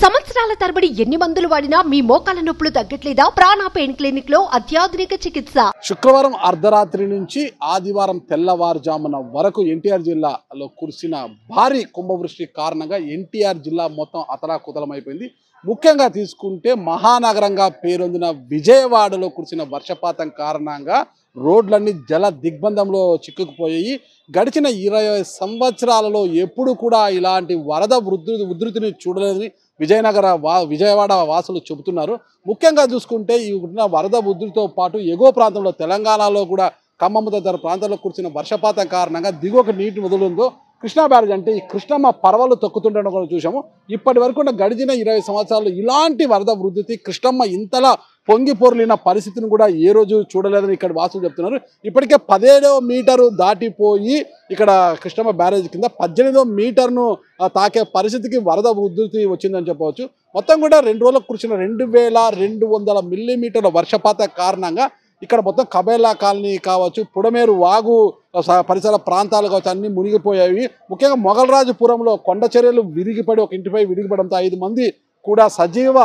సంవత్సరాల తరబడి ఎన్ని మందులు వాడినా మీ మోకాల నొప్పులు తగ్గట్లేదా ప్రాణ పెయిన్ క్లినిక్ లో అత్యాధునిక చికిత్స శుక్రవారం అర్ధరాత్రి నుంచి ఆదివారం తెల్లవారుజామున వరకు ఎన్టీఆర్ జిల్లాలో కురిసిన భారీ కుంభవృష్టి కారణంగా ఎన్టీఆర్ జిల్లా మొత్తం అతలాకుతలమైపోయింది ముఖ్యంగా తీసుకుంటే మహానగరంగా పేరొందిన విజయవాడలో కురిసిన వర్షపాతం కారణంగా రోడ్లన్నీ జల దిగ్బంధంలో చిక్కుకుపోయాయి గడిచిన ఇరవై సంవత్సరాలలో ఎప్పుడు కూడా ఇలాంటి వరద ఉధృతి ఉధృతిని చూడలేదని విజయనగర వా విజయవాడ వాసులు చెబుతున్నారు ముఖ్యంగా చూసుకుంటే ఈ ఉన్న వరద ఉధృతితో పాటు ఎగువ ప్రాంతంలో తెలంగాణలో కూడా ఖమ్మం తదితర ప్రాంతాల్లో కురిసిన వర్షపాతం కారణంగా దిగువకు నీటి వదులుందో కృష్ణా బ్యారేజ్ అంటే ఈ కృష్ణమ్మ పర్వలు తొక్కుతుండడం కూడా చూసాము ఇప్పటి వరకు ఉన్న గడిచిన ఇరవై సంవత్సరాలు ఇలాంటి వరద వృద్ధి కృష్ణమ్మ ఇంతలా పొంగి పొర్లిన పరిస్థితిని కూడా ఏ రోజు చూడలేదని ఇక్కడ వాసులు చెప్తున్నారు ఇప్పటికే పదిహేడవ మీటరు దాటిపోయి ఇక్కడ కృష్ణమ్మ బ్యారేజ్ కింద పద్దెనిమిదో మీటర్ను ఆ, తాకే పరిస్థితికి వరద ఉధృతి వచ్చిందని చెప్పవచ్చు మొత్తం కూడా రెండు రోజులకు కురిసిన రెండు వేల రెండు వందల మిల్లీమీటర్ల వర్షపాత కారణంగా ఇక్కడ మొత్తం కబేలా కాలనీ కావచ్చు పుడమేరు వాగు స- పరిసర ప్రాంతాలు కావచ్చు అన్ని మునిగిపోయాయి ముఖ్యంగా మొగలరాజుపురంలో కొండ చర్యలు విరిగిపడి ఒక ఇంటిపై విరిగిపడంతో ఐదు మంది కూడా సజీవ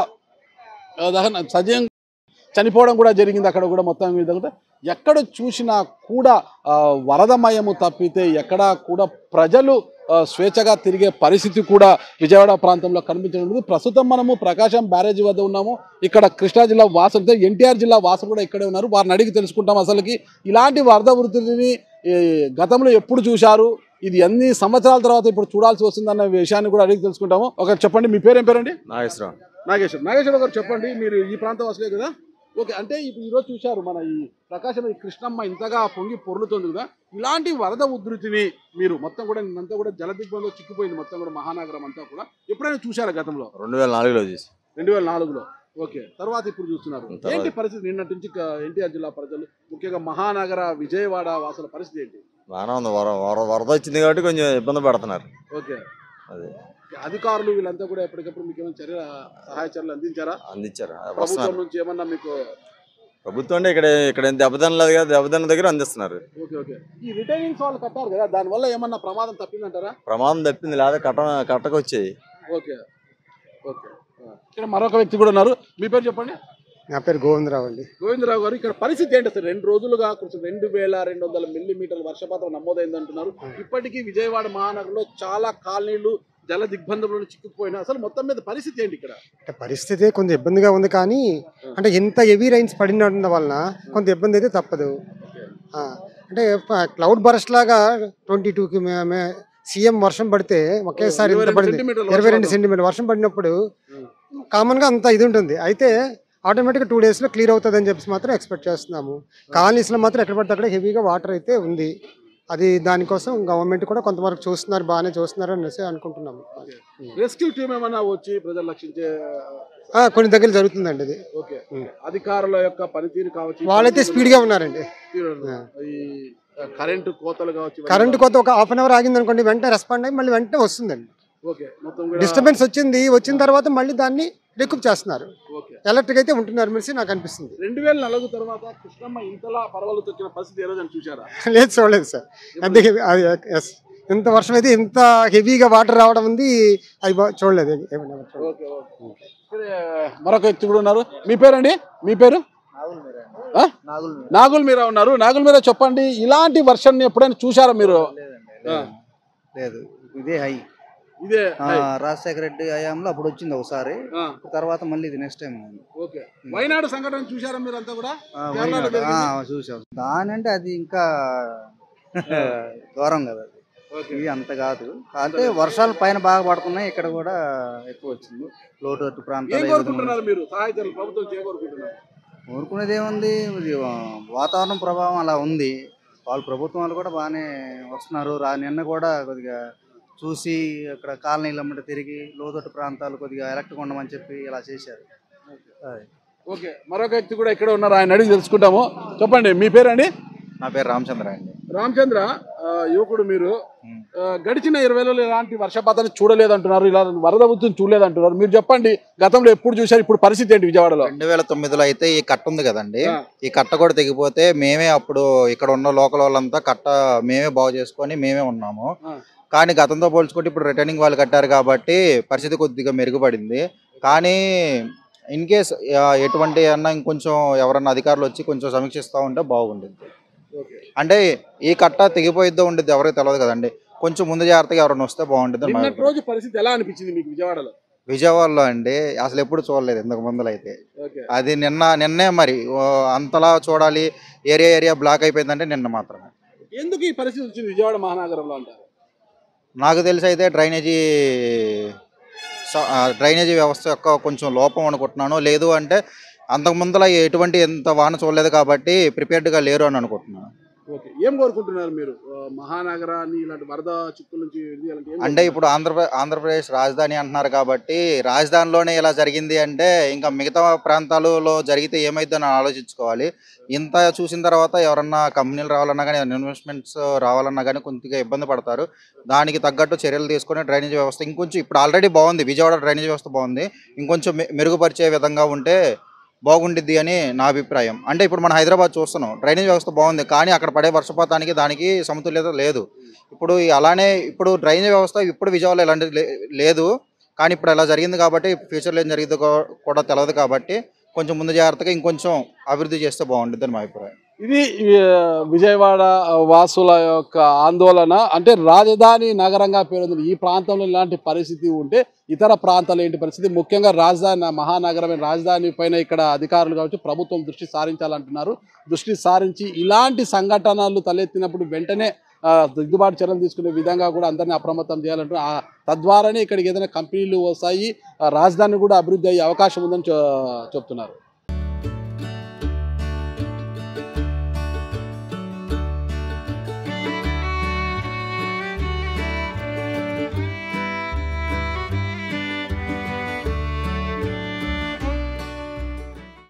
ఆ, దహన సజీవం చనిపోవడం కూడా జరిగింది అక్కడ కూడా మొత్తం ఈ విధంగా ఎక్కడ చూసినా కూడా ఆ, వరదమయము తప్పితే ఎక్కడ కూడా ప్రజలు ఆ, స్వేచ్ఛగా తిరిగే పరిస్థితి కూడా విజయవాడ ప్రాంతంలో కనిపించడం లేదు ప్రస్తుతం మనము ప్రకాశం బ్యారేజ్ వద్ద ఉన్నాము ఇక్కడ కృష్ణా జిల్లా వాసులతో ఎన్టీఆర్ జిల్లా వాసులు కూడా ఇక్కడే ఉన్నారు వారిని అడిగి తెలుసుకుంటాం అసలుకి ఇలాంటి వరద వృత్తిని ఈ, గతంలో ఎప్పుడు చూశారు ఇది ఎన్ని సంవత్సరాల తర్వాత ఇప్పుడు చూడాల్సి వస్తుందన్న విషయాన్ని కూడా అడిగి తెలుసుకుంటాము ఒక చెప్పండి మీ పేరు ఏం పేరండి నాగేశ్వరం నాగేశ్వర్ నాగేశ్వర గారు చెప్పండి మీరు ఈ ప్రాంతం వసలే కదా ఓకే అంటే ఇప్పుడు ఈరోజు చూశారు మన ఈ ప్రకాశం ఈ కృష్ణమ్మ ఇంతగా పొంగి పొర్లుతుంది కదా ఇలాంటి వరద ఉధృతిని మీరు మొత్తం కూడా నిన్నంతా కూడా జల దిగ్బంధంలో చిక్కిపోయింది మొత్తం కూడా మహానగరం అంతా కూడా ఎప్పుడైనా చూశారా గతంలో రెండు వేల నాలుగులో చేసి రెండు వేల నాలుగులో ఓకే తర్వాత ఇప్పుడు చూస్తున్నారు తర్వాత- ఏంటి పరిస్థితి నిన్నటి నుంచి క- ఎన్టీఆర్ జిల్లా ప్రజలు ముఖ్యంగా మహానగర విజయవాడ వాసుల పరిస్థితి ఏంటి బాగానే ఉంది వర వర వరద వచ్చింది కాబట్టి కొంచెం ఇబ్బంది పడుతున్నారు ఓకే అది అధికారులు వీళ్ళంతా కూడా ఎప్పటికప్పుడు మీకు ఏమైనా చర్య సహాయ చర్యలు అందించారా అందించారు ప్రభుత్వం వస్తున్నారు నుంచి ఏమన్నా మీకు ప్రభుత్వం అంటే ఇక్కడ ఇక్కడ ఏం దెబ్బతిన లేదు కదా దెబ్బతిన్న దగ్గర అందిస్తున్నారు ఓకే ఓకే ఈ రిటైనింగ్స్ వాళ్ళు కట్టారు కదా దానివల్ల ఏమన్నా ప్రమాదం తప్పిందంటారా ప్రమాదం తప్పింది లేదా కట్ట కట్టకు వచ్చాయి ఓకే ఓకే ఆ. ఇక్కడ మరొక వ్యక్తి కూడా ఉన్నారు మీ పేరు చెప్పండి నా పేరు గోవిందరావు అండి గోవిందరావు గారు ఇక్కడ పరిస్థితి ఏంటి అసలు రెండు రోజులుగా కొంచెం రెండు వేల రెండు వందల మిల్లీమీటర్ల వర్షపాతం నమోదైంది అంటున్నారు ఇప్పటికీ విజయవాడ మహానగరంలో చాలా కాలనీలు జల దిగ్బంధంలో చిక్కుకుపోయినా అసలు మొత్తం మీద పరిస్థితి ఏంటి ఇక్కడ అంటే పరిస్థితి కొంచెం ఇబ్బందిగా ఉంది కానీ అంటే ఎంత హెవీ రైన్స్ పడిన వలన కొంత ఇబ్బంది అయితే తప్పదు ఆ, అంటే క్లౌడ్ బరస్ట్ లాగా ట్వంటీ టూకి సీఎం వర్షం పడితే ఒకేసారి ఇరవై ఇంత రెండు పడింది సెంటీమీటర్ల ఇరవై రెండు వర్షపాతం. సెంటీమీటర్ వర్షం పడినప్పుడు ఉం. కామన్గా అంత ఇది ఉంటుంది అయితే ఆటోమేటిక్గా టూ డేస్లో క్లియర్ అవుతుంది అని చెప్పేసి మాత్రం ఎక్స్పెక్ట్ చేస్తున్నాము కాలనీస్లో మాత్రం ఎక్కడ పడితే అక్కడ హెవీగా వాటర్ అయితే ఉంది అది దానికోసం గవర్నమెంట్ కూడా కొంతవరకు చూస్తున్నారు బాగానే చూస్తున్నారు అనేసి అనుకుంటున్నాము రెస్క్యూ టీం ఏమన్నా వచ్చి ప్రజలు రక్షించే ఆ, కొన్ని దగ్గర జరుగుతుందండి ఇది ఓకే ఉం. అధికారుల యొక్క పనితీరు కావచ్చు వాళ్ళైతే స్పీడ్గా ఉన్నారండి ఈ కరెంటు కోతలు కావచ్చు ఇవన్నీ కరెంట్ కొత్త ఒక హాఫ్ అన్ అవర్ ఆగింది అనుకోండి వెంటనే రెస్పాండ్ అయ్యి మళ్ళీ వెంటనే వస్తుందండి ఓకే మొత్తం కూడా డిస్టర్బెన్స్ వచ్చింది వచ్చిన తర్వాత మళ్ళీ దాన్ని రికూప్ చేస్తున్నారు ఓకే ఎలక్ట్రిక్ అయితే ఉంటున్నారు మనిషి నాకు అనిపిస్తుంది రెండు వేల నాలుగు తర్వాత కృష్ణమ్మ ఇంతలా పర్వాలు తొక్కిన పరిస్థితి ఏ రోజు అని చూసారా లేదు చూడలేదు సార్ అంతే అది ఎస్ ఇంత వర్షం అయితే ఇంత హెవీగా వాటర్ రావడం ఉంది అది బా- చూడలేదు ఏమన్నా చూడలేదు. ఓకే ఓకే ఇక్కడ మరొక వ్యక్తి కూడా ఉన్నారు మీ పేరండి మీ పేరు ఆ? నాగుల్ మీరా ఉన్నారు నాగుల్ మీరా చెప్పండి ఇలాంటి వర్షాన్ని ఎప్పుడైనా చూసారా మీరు ఆ, లేదు ఇదే హై ఇదే ఆ, రాజశేఖర రెడ్డి హయాంలో అప్పుడు వచ్చింది ఒకసారి ఆ, తర్వాత మళ్ళీ ఇది నెక్స్ట్ టైం ఓకే వైనాడు సంఘటన చూసారా మీరు అంతా కూడా ఆ, కేరళలో వైనాడు. జరిగింది? ఆ, చూసాం దాని అంటే అది ఇంకా దూరం కదా అది ఓకే. ఇది అంత కాదు అంటే వర్షాలు పైన బాగా పడుతున్నాయి ఇక్కడ కూడా ఎక్కువ వచ్చింది లోతట్టు ఏం ప్రాంతాలు కోరుకుంటున్నారు మీరు సహాయ చర్యలు ప్రభుత్వం చేయకోరుకుంటున్నారు కోరుకునేది ఏముంది ఇది ఆ, వాతావరణం ప్రభావం అలా ఉంది వాళ్ళు ప్రభుత్వం వాళ్ళు కూడా బాగానే వస్తున్నారు రా నిన్న కూడా కొద్దిగా చూసి అక్కడ కాలనీలు అమ్మట తిరిగి లోతట్టు ప్రాంతాలు కొద్దిగా ఎలక్ట్రిక్ ఉండమని చెప్పి ఇలా చేశారు అది. ఓకే మరొక వ్యక్తి కూడా ఇక్కడ ఉన్నారు ఆయన అడిగి తెలుసుకుంటాము చెప్పండి మీ పేరండి నా పేరు రామచంద్ర అండి రామచంద్ర ఆ, యువకుడు మీరు ఉమ్. ఆ, గడిచిన ఇరవైలో ఎలాంటి వర్షపాతాన్ని చూడలేదంటున్నారు ఇలా వరద ఉద్ధృతిని చూడలేదంటున్నారు మీరు చెప్పండి గతంలో ఎప్పుడు చూశారు ఇప్పుడు పరిస్థితి ఏంటి విజయవాడలో రెండు వేల తొమ్మిదిలో అయితే ఈ కట్ట ఉంది కదండి ఆ. ఈ కట్ట కూడా తెగిపోతే మేమే అప్పుడు ఇక్కడ ఉన్న లోకల్ వాళ్ళంతా కట్ట మేమే బాగు చేసుకొని మేమే ఉన్నాము ఆ. కానీ గతంతో పోల్చుకుంటే ఇప్పుడు రిటర్నింగ్ వాళ్ళు కట్టారు కాబట్టి పరిస్థితి కొద్దిగా మెరుగుపడింది కానీ ఇన్ కేస్ ఎటువంటి అన్న ఇంకొంచెం ఎవరన్నా అధికారులు వచ్చి కొంచెం సమీక్షిస్తూ ఉంటే బాగుంటుంది అంటే ఈ కట్ట తెగిపోయిద్దో ఉండేది ఎవరికి తెలియదు కదండి కొంచెం ముందు జాగ్రత్తగా ఎవరైనా వస్తే బాగుంటుంది అని మా నిన్నటి అభిప్రాయం. రోజు పరిస్థితి ఎలా అనిపించింది మీకు విజయవాడలో విజయవాడలో అండి అసలు ఎప్పుడు చూడలేదు ఇంతకు ముందులో అయితే ఓకే అది నిన్న నిన్నే మరి ఓ, అంతలా చూడాలి ఏరియా ఏరియా బ్లాక్ అయిపోయిందంటే నిన్న మాత్రమే ఎందుకు ఈ పరిస్థితి వచ్చింది విజయవాడ మహానగరంలో అంటారు నాకు తెలిసి అయితే డ్రైనేజీ స- ఆ, డ్రైనేజీ వ్యవస్థ యొక్క కొంచెం లోపం అనుకుంటున్నాను లేదు అంటే అంతకు ముందల ఎటువంటి ఎంత వాన చూడలేదు కాబట్టి ప్రిపేర్డ్గా లేరు అని అనుకుంటున్నాను ఓకే ఏం కోరుకుంటున్నారు మీరు ఆ, మహానగరాన్ని ఇలాంటి వరద చిక్కుల నుంచి విడిదీయాలంటే ఏం అంటే ఇప్పుడు ఆంధ్రప్రదేశ్ ఆంధ్రప్రదేశ్ రాజధాని అంటున్నారు కాబట్టి రాజధానిలోనే ఇలా జరిగింది అంటే ఇంకా మిగతా ప్రాంతాలలో జరిగితే ఏమైందని ఆలోచించుకోవాలి ఇంత చూసిన తర్వాత ఎవరన్నా కంపెనీలు రావాలన్నా కానీ ఇన్వెస్ట్మెంట్స్ రావాలన్నా కానీ కొద్దిగా ఇబ్బంది పడతారు దానికి తగ్గట్టు చర్యలు తీసుకొని డ్రైనేజ్ వ్యవస్థ ఇంకొంచెం ఇప్పుడు ఆల్రెడీ బాగుంది విజయవాడ డ్రైనేజ్ వ్యవస్థ బాగుంది ఇంకొంచెం మె- మెరుగుపరిచే విధంగా ఉంటే బాగుండిద్ది అని నా అభిప్రాయం అంటే ఇప్పుడు మన హైదరాబాద్ చూస్తున్నాం డ్రైనేజ్ వ్యవస్థ బాగుంది కానీ అక్కడ పడే వర్షపాతానికి దానికి సమతుల్యత లేదు ఇప్పుడు ఈ అలానే ఇప్పుడు డ్రైనేజ్ వ్యవస్థ ఇప్పుడు విజయవాడలో ఇలాంటిది లే- లేదు కానీ ఇప్పుడు అలా జరిగింది కాబట్టి ఫ్యూచర్లో ఏం జరిగిందో కూ- కూడా తెలియదు కాబట్టి కొంచెం ముందు జాగ్రత్తగా ఇంకొంచెం అభివృద్ధి చేస్తే బాగుంటుంది అని మా అభిప్రాయం ఇది ఆ, విజయవాడ వాసుల యొక్క ఆందోళన అంటే రాజధాని నగరంగా పేరొందిన ఈ ప్రాంతంలో ఇలాంటి పరిస్థితి ఉంటే ఇతర ప్రాంతాలు ఏంటి పరిస్థితి ముఖ్యంగా రాజధాని మహానగరమైన రాజధాని పైన ఇక్కడ అధికారులు కావచ్చు ప్రభుత్వం దృష్టి సారించాలంటున్నారు దృష్టి సారించి ఇలాంటి సంఘటనలు తలెత్తినప్పుడు వెంటనే ఆ, దిద్దుబాటు చర్యలు తీసుకునే విధంగా కూడా అందరినీ అప్రమత్తం చేయాలంటున్నారు ఆ, తద్వారానే ఇక్కడికి ఏదైనా కంపెనీలు వస్తాయి ఆ, రాజధాని కూడా అభివృద్ధి అయ్యే అవకాశం ఉందని చె- చెప్తున్నారు